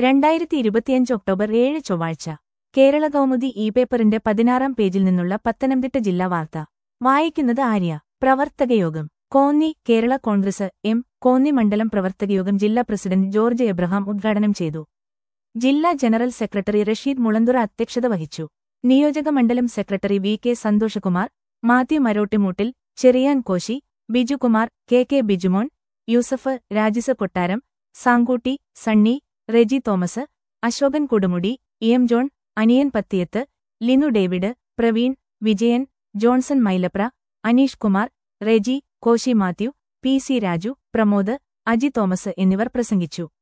രണ്ടായിരത്തി ഇരുപത്തിയഞ്ച് ഒക്ടോബർ ഏഴ് ചൊവ്വാഴ്ച കേരള കൗമുദി ഇ പേപ്പറിന്റെ പതിനാറാം പേജിൽ നിന്നുള്ള പത്തനംതിട്ട ജില്ലാ വാർത്ത വായിക്കുന്നത് ആര്യ പ്രവർത്തകയോഗം കോന്നി കേരള കോൺഗ്രസ് എം കോന്നി മണ്ഡലം പ്രവർത്തകയോഗം ജില്ലാ പ്രസിഡന്റ് ജോർജ് എബ്രഹാം ഉദ്ഘാടനം ചെയ്തു ജില്ലാ ജനറൽ സെക്രട്ടറി റഷീദ് മുളന്തുറ അധ്യക്ഷത വഹിച്ചു നിയോജക മണ്ഡലം secretary V K Santhoshkumar Mathew Marottimoottil Cherian Koshy Bijukumar K K Bijumon Yusuf Rajisa Kottaram Sankutty Sunny Reji Thomas Asokan Kodumudi E M John Aniyan Pathiyath Linu David Praveen Vijayan Johnson Mylapra Aneesh Kumar Reji Koshy Mathew P C Raju Pramod Aji Thomas എന്നിവർ പ്രസംഗിച്ചു